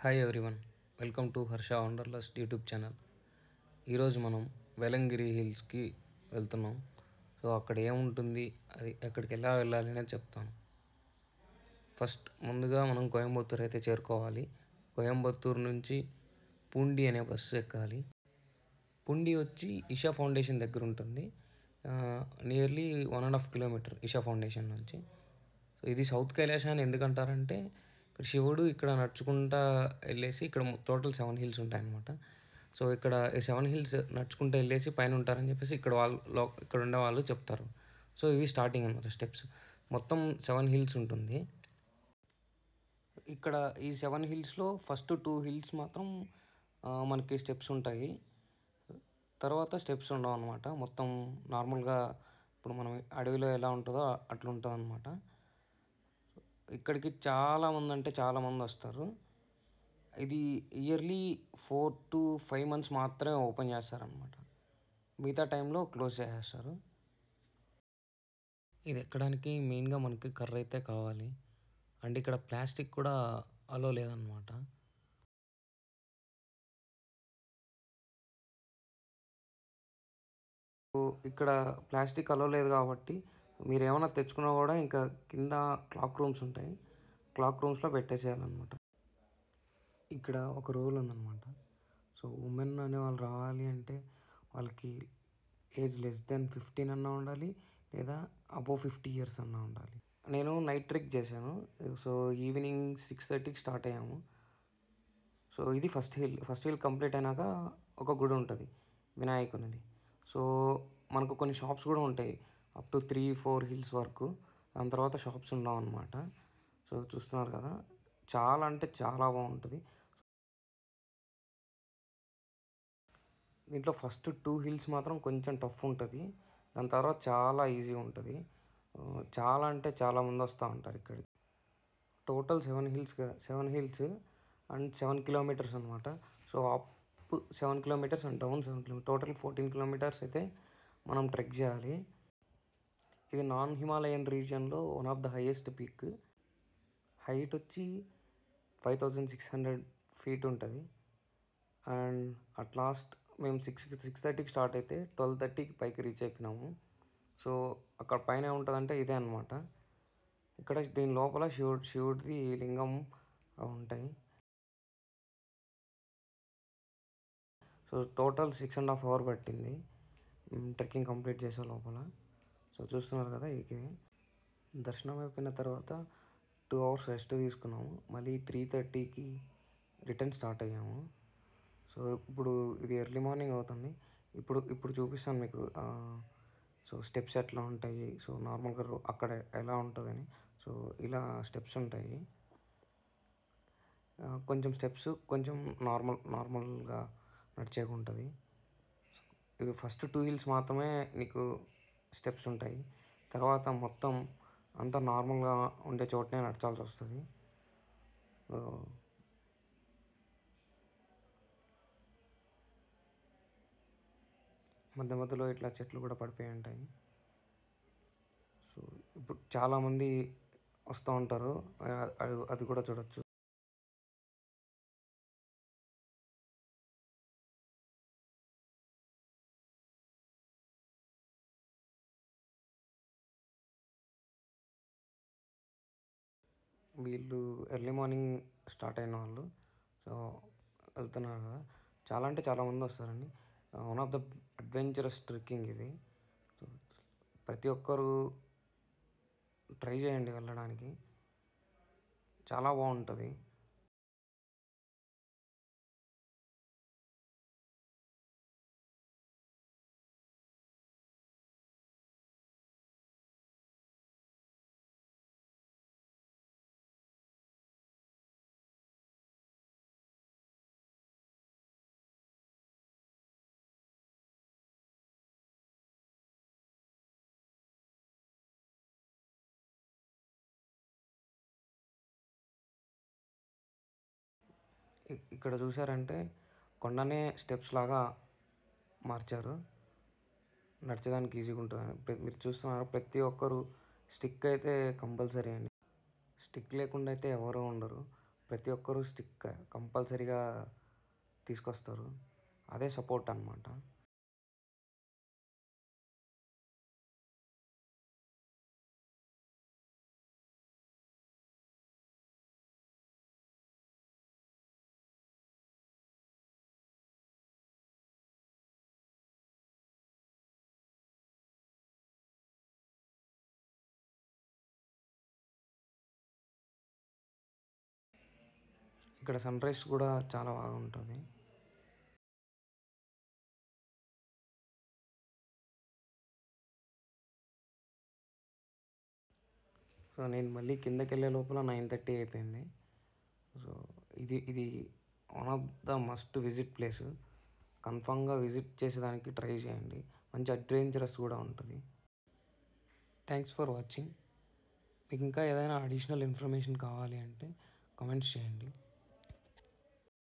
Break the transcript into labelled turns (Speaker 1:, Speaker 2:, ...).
Speaker 1: hi everyone welcome to Harsha wanderlust YouTube channel ఈరోజు మనం వెలంగిరి హిల్స్కి వెళ్తున్నాం సో అక్కడ ఏముంటుంది అది ఎక్కడికి ఎలా వెళ్ళాలి అనేది చెప్తాను ఫస్ట్ ముందుగా మనం కోయంబత్తూర్ అయితే చేరుకోవాలి కోయంబత్తూర్ నుంచి పూండి అనే బస్సు ఎక్కాలి పుండి వచ్చి ఇషా ఫౌండేషన్ దగ్గర ఉంటుంది nearly one and half kilometer Isha foundation నుంచి సో ఇది సౌత్ కైలాష్ అని ఎందుకంటారంటే ఇక్కడ శివుడు ఇక్కడ నడుచుకుంటా వెళ్ళేసి ఇక్కడ టోటల్ సెవెన్ హిల్స్ ఉంటాయన్నమాట సో ఇక్కడ ఈ సెవెన్ హిల్స్ నడుచుకుంటూ వెళ్ళేసి పైన ఉంటారని చెప్పేసి ఇక్కడ వాళ్ళు లో ఇక్కడ ఉండే వాళ్ళు చెప్తారు సో ఇవి స్టార్టింగ్ అనమాట స్టెప్స్ మొత్తం సెవెన్ హిల్స్ ఉంటుంది ఇక్కడ ఈ సెవెన్ హిల్స్లో ఫస్ట్ టూ హిల్స్ మాత్రం ఆ, మనకి స్టెప్స్ ఉంటాయి తర్వాత స్టెప్స్ ఉండవు అనమాట మొత్తం నార్మల్గా ఇప్పుడు మనం అడవిలో ఎలా ఉంటుందో అట్లా ఉంటుంది అనమాట ఇక్కడికి చాలా మంది అంటే చాలా మంది వస్తారు ఇది yearly four to five months మాత్రమే ఓపెన్ చేస్తారనమాట మిగతా టైంలో క్లోజ్ చేసేస్తారు ఇది ఎక్కడానికి మెయిన్గా మనకి కర్ర అయితే కావాలి అండ్ ఇక్కడ ప్లాస్టిక్ కూడా అలో లేదనమాట సో ఇక్కడ ప్లాస్టిక్ అలో లేదు కాబట్టి మీరు ఏమైనా తెచ్చుకున్నా కూడా ఇంకా కింద క్లాక్ రూమ్స్ ఉంటాయి క్లాక్ రూమ్స్లో పెట్టేసేయాలన్నమాట ఇక్కడ ఒక రూల్ ఉందన్నమాట సో ఉమెన్ అనే వాళ్ళు రావాలి అంటే వాళ్ళకి ఏజ్ లెస్ దెన్ ఫిఫ్టీన్ అన్నా ఉండాలి లేదా అబోవ్ ఫిఫ్టీ ఇయర్స్ అన్నా ఉండాలి నేను నైట్ ట్రిక్ చేశాను సో ఈవినింగ్ సిక్స్ థర్టీకి స్టార్ట్ అయ్యాము సో ఇది first hill first hill complete అయినాక ఒక గుడి ఉంటుంది వినాయకునిది సో మనకు కొన్ని షాప్స్ కూడా ఉంటాయి up to three four hills వరకు దాని తర్వాత షాప్స్ ఉండవు అనమాట సో చూస్తున్నారు కదా చాలా అంటే చాలా బాగుంటుంది దీంట్లో ఫస్ట్ టూ హిల్స్ మాత్రం కొంచెం టఫ్ ఉంటుంది దాని తర్వాత చాలా ఈజీ ఉంటుంది ఆ, చాలా అంటే చాలా మంది వస్తూ ఉంటారు ఇక్కడికి total seven hills seven hills and seven kilometers అనమాట so up seven kilometers and down seven kilometer total fourteen kilometers అయితే మనం ట్రెక్ చేయాలి ఇది నాన్ హిమాలయన్ రీజియన్లో one of the highest peak height వచ్చి five thousand six hundred feet ఉంటుంది and at last మేము six six థర్టీకి స్టార్ట్ అయితే ట్వెల్వ్ థర్టీకి పైకి రీచ్ అయిపోయినాము సో అక్కడ పైన ఏముంటుందంటే ఇదే అనమాట ఇక్కడ దీని లోపల శివుడు శివుడిది లింగం అవి ఉంటాయి so total six and half hour పట్టింది ట్రెక్కింగ్ కంప్లీట్ చేసే లోపల సో చూస్తున్నారు కదా ఇకే దర్శనం అయిపోయిన తర్వాత టూ అవర్స్ రెస్ట్ తీసుకున్నాము మళ్ళీ త్రీ థర్టీకి రిటర్న్ స్టార్ట్ అయ్యాము సో ఇప్పుడు ఇది ఎర్లీ మార్నింగ్ అవుతుంది ఇప్పుడు ఇప్పుడు చూపిస్తాను మీకు ఆ, సో స్టెప్స్ ఎట్లా ఉంటాయి సో నార్మల్గా రో- అక్కడ ఎలా ఉంటుందని సో ఇలా స్టెప్స్ ఉంటాయి ఆ, కొంచెం స్టెప్స్ కొంచెం నార్మల్ నార్మల్గా నడిచేకి ఉంటుంది ఇవి ఫస్ట్ టూ హిల్స్ మాత్రమే నీకు స్టెప్స్ ఉంటాయి తర్వాత మొత్తం అంతా నార్మల్గా ఉండే చోటనే నడచాల్సి వస్తుంది సో, మధ్య మధ్యలో ఇట్లా చెట్లు కూడా పడిపోయి ఉంటాయి సో ఇప్పుడు చాలామంది వస్తూ ఉంటారు ఆ- అది- అది కూడా చూడొచ్చు వీళ్ళు ఎర్లీ మార్నింగ్ స్టార్ట్ అయిన వాళ్ళు సో వెళ్తున్నారు కదా చాలా అంటే చాలా మంది వస్తారండి one of the adventurous trekking ఇది సో ప్రతి ఒక్కరు ట్రై చేయండి వెళ్ళడానికి చాలా బాగుంటుంది ఇ- ఇక్కడ చూసారంటే కొండనే స్టెప్స్ లాగా మార్చారు నడిచేదానికి ఈజీగా ఉంటుంది ప్ర- మీరు చూస్తున్నారు ప్రతి ఒక్కరు స్టిక్ అయితే కంపల్సరీ అండి స్టిక్ లేకుండా అయితే ఎవరు ఉండరు ప్రతి ఒక్కరూ స్టిక్ కంపల్సరీగా తీసుకొస్తారు అదే సపోర్ట్ అనమాట ఇక్కడ సన్ రైజ్ కూడా చాలా బాగా ఉంటుంది సో నేను మళ్ళీ కిందకి వెళ్ళే లోపల నైన్ థర్టీ అయిపోయింది సో ఇది ఇది one of the must visit place కన్ఫామ్గా విజిట్ చేసేదానికి ట్రై చేయండి మంచి అడ్వెంచరస్ కూడా ఉంటుంది థ్యాంక్స్ ఫర్ వాచింగ్ మీకు ఇంకా ఏదైనా అడిషనల్ ఇన్ఫర్మేషన్ కావాలి అంటే కామెంట్స్ చేయండి